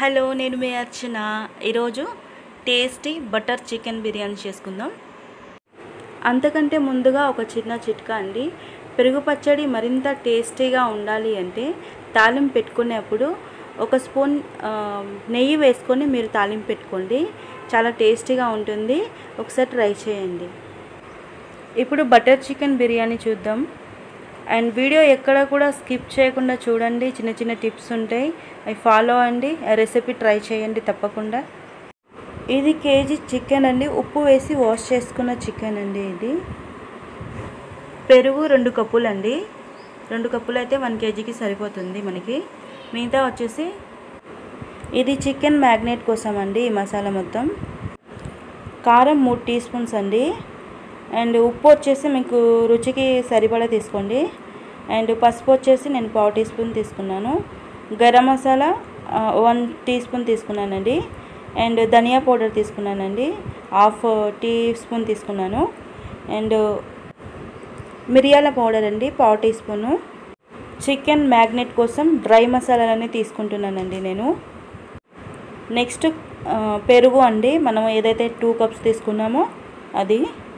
hello నేను మీ అర్చన ఈరోజు tasty butter chicken biryani చేసుకుందాం అంతకంటే ముందుగా ఒక చిన్న చిట్కా అండి పెరుగు పచ్చడి మరింత టేస్టీగా ఉండాలి అంటే తాలింపు పెట్టుకునేప్పుడు ఒక స్పూన్ ఆ, నెయ్యి వేసుకొని మీరు తాలింపు పెట్టుకోండి చాలా టేస్టీగా ఉంటుంది ఒకసారి ట్రై చేయండి ఇప్పుడు బటర్ చికెన్ బిర్యానీ చూద్దాం అండ్ వీడియో ఎక్కడ కూడా స్కిప్ చేయకుండా చూడండి చిన్న చిన్న టిప్స్ ఉంటాయి అవి ఫాలో అండి ఆ రెసిపీ ట్రై చేయండి తప్పకుండా ఇది కేజీ చికెన్ అండి ఉప్పు వేసి వాష్ చేసుకున్న చికెన్ అండి ఇది పెరుగు రెండు కప్పులు అండి రెండు కప్పులు అయితే వన్ కేజీకి సరిపోతుంది మనకి మిగతా వచ్చేసి ఇది చికెన్ మ్యాగ్నేట్ కోసం అండి ఈ మసాలా మొత్తం కారం మూడు టీ స్పూన్స్ అండి అండ్ ఉప్పు వచ్చేసి మీకు రుచికి సరిపడా తీసుకోండి అండ్ పసుపు వచ్చేసి నేను పావు టీ స్పూన్ తీసుకున్నాను garam masala one teaspoon తీసుకున్నానండి అండ్ ధనియా పౌడర్ తీసుకున్నానండి హాఫ్ టీ స్పూన్ తీసుకున్నాను అండ్ మిరియాల పౌడర్ అండి పావు టీ స్పూను చికెన్ మ్యాగ్నెట్ కోసం డ్రై మసాలాలన్నీ తీసుకుంటున్నానండి నేను నెక్స్ట్ ఆ, పెరుగు అండి మనం ఏదైతే టూ కప్స్ తీసుకున్నామో అది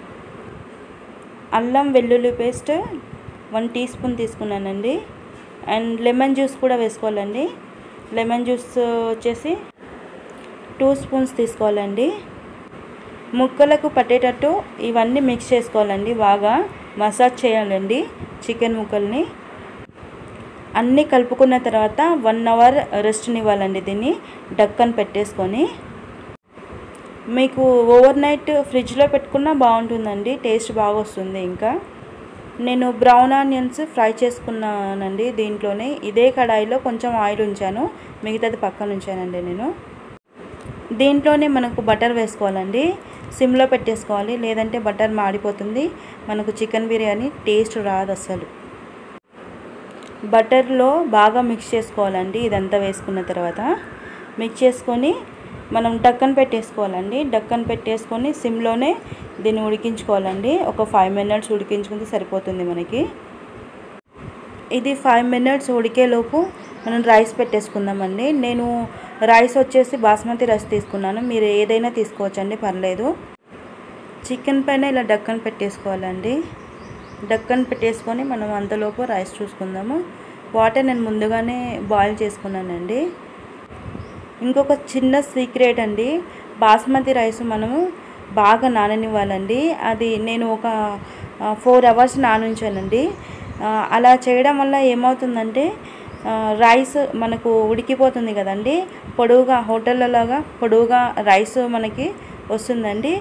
అల్లం వెల్లుల్లి పేస్ట్ వన్ టీ స్పూన్ తీసుకున్నానండి అండ్ లెమన్ జ్యూస్ కూడా వేసుకోవాలండి లెమన్ జ్యూస్ వచ్చేసి టూ స్పూన్స్ తీసుకోవాలండి ముక్కలకు పట్టేటట్టు ఇవన్నీ మిక్స్ చేసుకోవాలండి బాగా మసాజ్ చేయాలండి చికెన్ ముక్కల్ని అన్నీ కలుపుకున్న తర్వాత వన్ అవర్ రెస్ట్నివ్వాలండి దీన్ని డక్కన్ పెట్టేసుకొని మీకు ఓవర్ నైట్ ఫ్రిడ్జ్లో పెట్టుకున్నా బాగుంటుందండి టేస్ట్ బాగా వస్తుంది ఇంకా నేను బ్రౌన్ ఆనియన్స్ ఫ్రై చేసుకున్నానండి దీంట్లోనే ఇదే కడాయిలో కొంచెం ఆయిల్ ఉంచాను మిగతాది పక్కన ఉంచానండి నేను దీంట్లోనే మనకు బటర్ వేసుకోవాలండి సిమ్లో పెట్టేసుకోవాలి లేదంటే బటర్ మాడిపోతుంది మనకు చికెన్ బిర్యానీ టేస్ట్ రాదు అసలు బటర్లో బాగా మిక్స్ చేసుకోవాలండి ఇదంతా వేసుకున్న తర్వాత మిక్స్ చేసుకొని మనం డక్కన్ పెట్టేసుకోవాలండి డక్కన్ పెట్టేసుకొని సిమ్లోనే దీన్ని ఉడికించుకోవాలండి ఒక ఫైవ్ మినిట్స్ ఉడికించుకుంటే సరిపోతుంది మనకి ఇది ఫైవ్ మినిట్స్ ఉడికేలోపు మనం రైస్ పెట్టేసుకుందామండి నేను రైస్ వచ్చేసి బాస్మతి రైస్ తీసుకున్నాను మీరు ఏదైనా తీసుకోవచ్చండి పర్లేదు చికెన్ పైన ఇలా డక్కన్ పెట్టేసుకోవాలండి డక్కన్ పెట్టేసుకొని మనం అంతలోపు రైస్ చూసుకుందాము వాటర్ నేను ముందుగానే బాయిల్ చేసుకున్నానండి ఇంకొక చిన్న సీక్రెట్ అండి బాస్మతి రైస్ మనము బాగా నాననివ్వాలండి అది నేను ఒక ఫోర్ అవర్స్ నానుంచానండి ఆ, అలా చేయడం వల్ల ఏమవుతుందంటే ఆ, రైస్ మనకు ఉడికిపోతుంది కదండి పొడవుగా హోటళ్ళలాగా పొడవుగా రైస్ మనకి వస్తుందండి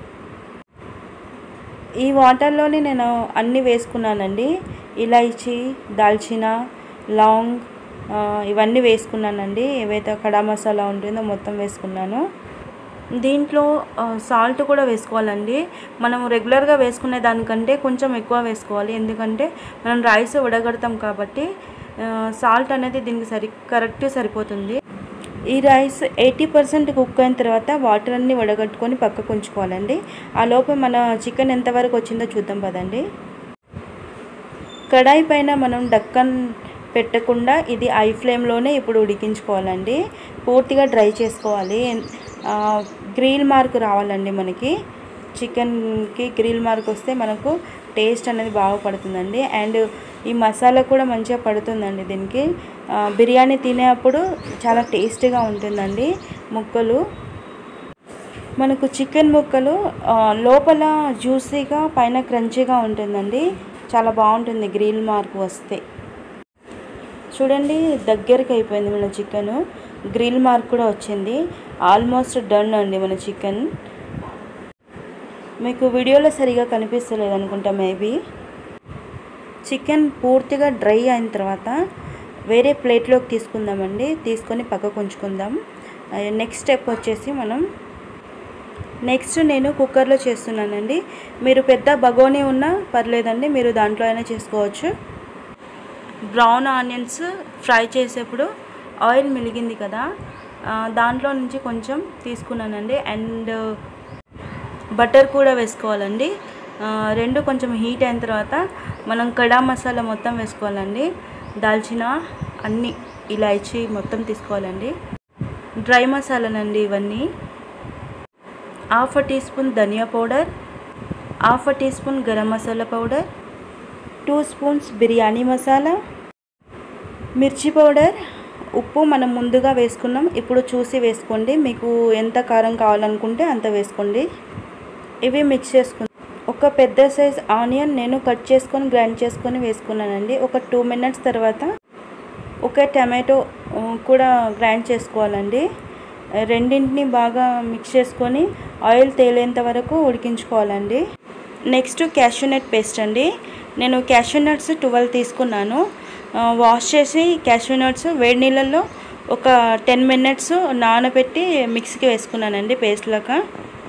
ఈ వాటర్లోని నేను అన్నీ వేసుకున్నానండి ఇలైచి దాల్చిన లాంగ్ ఆ, ఇవన్నీ వేసుకున్నానండి ఏవైతే కడా మసాలా ఉంటుందో మొత్తం వేసుకున్నాను దీంట్లో సాల్ట్ కూడా వేసుకోవాలండి మనం రెగ్యులర్గా వేసుకునే దానికంటే కొంచెం ఎక్కువ వేసుకోవాలి ఎందుకంటే మనం రైస్ ఉడగడతాం కాబట్టి సాల్ట్ అనేది దీనికి సరి కరెక్ట్ సరిపోతుంది ఈ రైస్ ఎయిటీ పర్సెంట్ కుక్ అయిన తర్వాత వాటర్ అన్ని వడగట్టుకొని పక్కకు ఉంచుకోవాలండి ఆ లోపు మన చికెన్ ఎంతవరకు వచ్చిందో చూద్దాం పదండి కడాయి పైన మనం డక్కన్ పెట్టకుండా ఇది ఐ ఫ్లేమ్లోనే ఇప్పుడు ఉడికించుకోవాలండి పూర్తిగా డ్రై చేసుకోవాలి ఆ, గ్రిల్ మార్క్ రావాలండి మనకి చికెన్కి గ్రిల్ మార్క్ వస్తే మనకు టేస్ట్ అనేది బాగా పడుతుందండి అండ్ ఈ మసాలా కూడా మంచిగా పడుతుందండి దీనికి ఆ, బిర్యానీ తినేటప్పుడు చాలా టేస్టీగా ఉంటుందండి ముక్కలు మనకు చికెన్ ముక్కలు ఆ, లోపల జ్యూసీగా పైన క్రంచీగా ఉంటుందండి చాలా బాగుంటుంది గ్రిల్ మార్క్ వస్తే చూడండి దగ్గరికి అయిపోయింది మన చికెన్ గ్రిల్ మార్క్ కూడా వచ్చింది ఆల్మోస్ట్ డన్ అండి మన చికెన్ మీకు వీడియోలో సరిగా కనిపిస్తలేదు అనుకుంటా మేబీ చికెన్ పూర్తిగా డ్రై అయిన తర్వాత వేరే ప్లేట్లోకి తీసుకుందామండి తీసుకొని పక్కకు ఉంచుకుందాం నెక్స్ట్ స్టెప్ వచ్చేసి మనం నెక్స్ట్ నేను కుక్కర్లో చేస్తున్నానండి మీరు పెద్ద బగోనీ ఉన్నా పర్లేదండి మీరు దాంట్లో అయినా చేసుకోవచ్చు బ్రౌన్ ఆనియన్స్ ఫ్రై చేసేప్పుడు ఆయిల్ మిలిగింది కదా ఆ, దాంట్లో నుంచి కొంచెం తీసుకున్నానండి అండ్ బటర్ కూడా వేసుకోవాలండి ఆ, రెండు కొంచెం హీట్ అయిన తర్వాత మనం కడా మసాలా మొత్తం వేసుకోవాలండి దాల్చిన అన్ని ఇలాచి మొత్తం తీసుకోవాలండి డ్రై మసాలానండి ఇవన్నీ హాఫ్ టీ స్పూన్ ధనియా powder half teaspoon garam masala powder two spoons biryani masala మిర్చి పౌడర్ ఉప్పు మనం ముందుగా వేసుకున్నాం ఇప్పుడు చూసి వేసుకోండి మీకు ఎంత కారం కావాలనుకుంటే అంత వేసుకోండి ఇవి మిక్స్ చేసుకున్నాం ఒక పెద్ద సైజ్ ఆనియన్ నేను కట్ చేసుకొని గ్రైండ్ చేసుకొని వేసుకున్నానండి ఒక టూ మినిట్స్ తర్వాత ఒక టమాటో ఆ, కూడా గ్రైండ్ చేసుకోవాలండి రెండింటిని బాగా మిక్స్ చేసుకొని ఆయిల్ తేలేంత వరకు ఉడికించుకోవాలండి నెక్స్ట్ క్యాషూ నట్ పేస్ట్ అండి నేను క్యాషూ నట్స్ ట్వెల్వ్ తీసుకున్నాను ఆ, వాష్ చేసి క్యాషూ నట్స్ వేడి నీళ్ళల్లో ఒక టెన్ మినిట్స్ నానబెట్టి మిక్సీకి వేసుకున్నానండి పేస్ట్ లాగా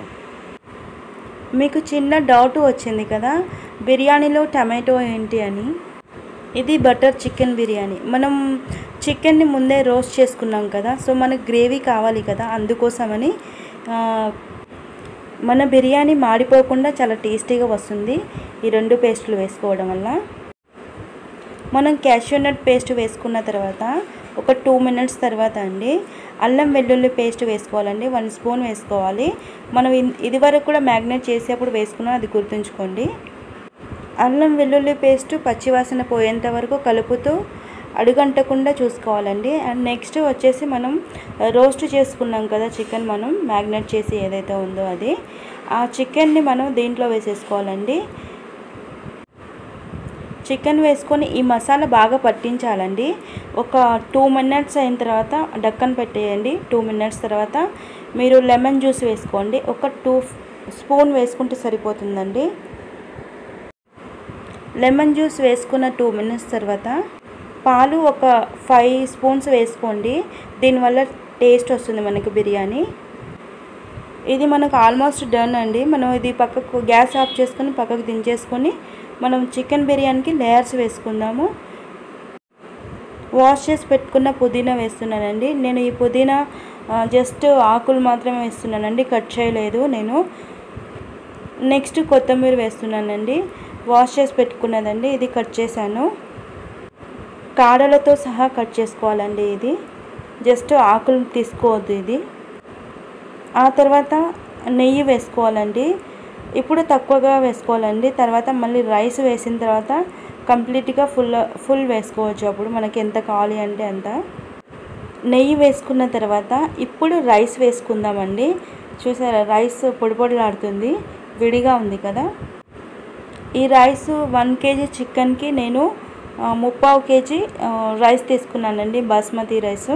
మీకు చిన్న డౌట్ వచ్చింది కదా బిర్యానీలో టమాటో ఏంటి అని ఇది బటర్ చికెన్ బిర్యానీ మనం చికెన్ని ముందే రోస్ట్ చేసుకున్నాం కదా సో మనకు గ్రేవీ కావాలి కదా అందుకోసమని ఆ, మన బిర్యానీ మాడిపోకుండా చాలా టేస్టీగా వస్తుంది ఈ రెండు పేస్టులు వేసుకోవడం వల్ల మనం క్యాషూ నట్ పేస్ట్ వేసుకున్న తర్వాత ఒక టూ మినిట్స్ తర్వాత అండి అల్లం వెల్లుల్లి పేస్ట్ వేసుకోవాలండి వన్ స్పూన్ వేసుకోవాలి మనం ఇన్- ఇది వరకు కూడా మ్యాగ్నేట్ చేసేప్పుడు వేసుకున్నాం అది గుర్తుంచుకోండి అల్లం వెల్లుల్లి పేస్ట్ పచ్చివాసన పోయేంత వరకు కలుపుతూ అడుగంటకుండా చూసుకోవాలండి అండ్ నెక్స్ట్ వచ్చేసి మనం రోస్ట్ చేసుకున్నాం కదా చికెన్ మనం మ్యాగ్నేట్ చేసి ఏదైతే ఉందో అది ఆ చికెన్ని మనం దీంట్లో వేసేసుకోవాలండి చికెన్ వేసుకొని ఈ మసాలా బాగా పట్టించాలండి ఒక టూ మినిట్స్ అయిన తర్వాత డక్కన్ పెట్టేయండి టూ మినిట్స్ తర్వాత మీరు లెమన్ జ్యూస్ వేసుకోండి ఒక టూ స్పూన్ వేసుకుంటే సరిపోతుందండి లెమన్ జ్యూస్ వేసుకున్న టూ మినిట్స్ తర్వాత పాలు ఒక ఫైవ్ స్పూన్స్ వేసుకోండి దీనివల్ల టేస్ట్ వస్తుంది మనకి బిర్యానీ ఇది మనకు ఆల్మోస్ట్ డన్ అండి మనం ఇది పక్కకు గ్యాస్ ఆఫ్ చేసుకొని పక్కకు దించేసుకొని మనం చికెన్ బిర్యానీకి లేయర్స్ వేసుకుందాము వాష్ చేసి పెట్టుకున్న పుదీనా వేస్తున్నానండి నేను ఈ పుదీనా ఆ, జస్ట్ ఆకులు మాత్రమే వేస్తున్నానండి కట్ చేయలేదు నేను నెక్స్ట్ కొత్తిమీర వేస్తున్నానండి వాష్ చేసి పెట్టుకున్నదండి ఇది కట్ చేశాను కాడలతో సహా కట్ చేసుకోవాలండి ఇది జస్ట్ ఆకులు తీసుకోవద్దు ఇది ఆ తర్వాత నెయ్యి వేసుకోవాలండి ఇప్పుడు తక్కువగా వేసుకోవాలండి తర్వాత మళ్ళీ రైస్ వేసిన తర్వాత కంప్లీట్గా ఫుల్ ఫుల్ వేసుకోవచ్చు అప్పుడు మనకి ఎంత కావాలి అంటే అంత నెయ్యి వేసుకున్న తర్వాత ఇప్పుడు రైస్ వేసుకుందామండి చూసారా రైస్ పొడి పొడిలాడుతుంది విడిగా ఉంది కదా ఈ రైస్ వన్ కేజీ చికెన్కి నేను ఆ, ముప్పావు కేజీ ఆ, రైస్ తీసుకున్నానండి బాస్మతి రైస్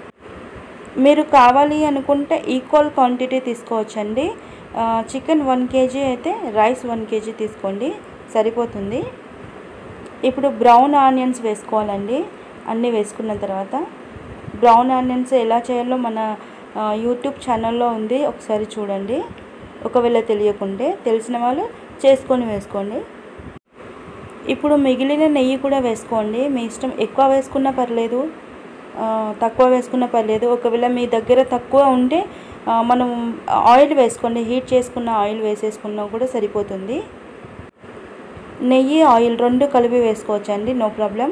మీరు కావాలి అనుకుంటే ఈక్వల్ క్వాంటిటీ తీసుకోవచ్చండి ఆ, చికెన్ వన్ కేజీ అయితే రైస్ వన్ కేజీ తీసుకోండి సరిపోతుంది ఇప్పుడు బ్రౌన్ ఆనియన్స్ వేసుకోవాలండి అన్నీ వేసుకున్న తర్వాత బ్రౌన్ ఆనియన్స్ ఎలా చేయాలో మన ఆ, యూట్యూబ్ ఛానల్లో ఉంది ఒకసారి చూడండి ఒకవేళ తెలియకుంటే తెలిసిన వాళ్ళు చేసుకొని వేసుకోండి ఇప్పుడు మిగిలిన నెయ్యి కూడా వేసుకోండి మీ ఇష్టం ఎక్కువ వేసుకున్నా పర్లేదు ఆ, తక్కువ వేసుకున్నా పర్లేదు ఒకవేళ మీ దగ్గర తక్కువ ఉంటే ఆ, మనం ఆయిల్ వేసుకోండి హీట్ చేసుకున్న ఆయిల్ వేసేసుకున్నా కూడా సరిపోతుంది నెయ్యి ఆయిల్ రెండు కలిపి వేసుకోవచ్చండి నో ప్రాబ్లం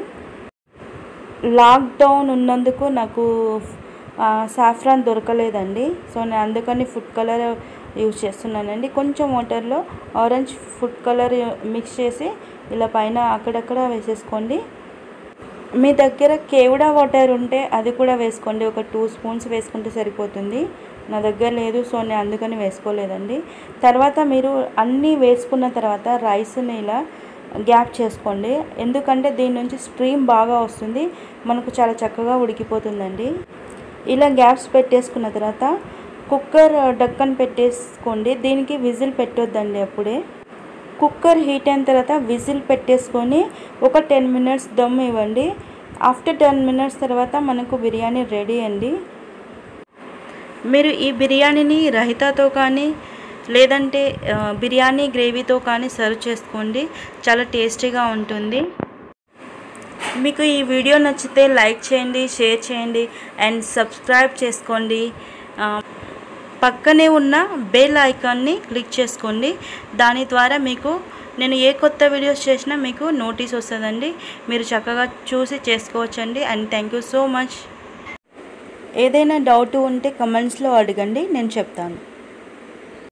లాక్డౌన్ ఉన్నందుకు నాకు సాఫ్రాన్ దొరకలేదండి సో నేను అందుకని ఫుడ్ కలర్ యూజ్ చేస్తున్నానండి కొంచెం వాటర్లో ఆరెంజ్ ఫుడ్ కలర్ మిక్స్ చేసి ఇలా పైన అక్కడక్కడ వేసేసుకోండి మీ దగ్గర కేవడా వాటర్ ఉంటే అది కూడా వేసుకోండి ఒక టూ స్పూన్స్ వేసుకుంటే సరిపోతుంది నా దగ్గర లేదు సో నేను అందుకని వేసుకోలేదండి తర్వాత మీరు అన్నీ వేసుకున్న తర్వాత రైస్ని ఇలా గ్యాప్ చేసుకోండి ఎందుకంటే దీని నుంచి స్ట్రీమ్ బాగా వస్తుంది మనకు చాలా చక్కగా ఉడికిపోతుందండి ఇలా గ్యాప్స్ పెట్టేసుకున్న తర్వాత కుక్కర్ డక్కన్ పెట్టేసుకోండి దీనికి విజిల్ పెట్టొద్దండి అప్పుడే కుక్కర్ హీట్ అయిన తర్వాత విజిల్ పెట్టేసుకొని ఒక టెన్ మినిట్స్ దమ్ ఇవ్వండి ఆఫ్టర్ టెన్ మినిట్స్ తర్వాత మనకు బిర్యానీ రెడీ అండి మీరు ఈ బిర్యానీని రహితాతో కానీ లేదంటే ఆ, బిర్యానీ గ్రేవీతో కానీ సర్వ్ చేసుకోండి చాలా టేస్టీగా ఉంటుంది మీకు ఈ వీడియో నచ్చితే లైక్ చేయండి షేర్ చేయండి అండ్ సబ్స్క్రైబ్ చేసుకోండి ఆ, పక్కనే ఉన్న బెల్ ఐకాన్ని క్లిక్ చేసుకోండి దాని ద్వారా మీకు నేను ఏ కొత్త వీడియోస్ చేసినా మీకు నోటీస్ వస్తుందండి మీరు చక్కగా చూసి చేసుకోవచ్చండి and thank you so much ఏదైనా డౌట్ ఉంటే కమెంట్స్లో అడగండి నేను చెప్తాను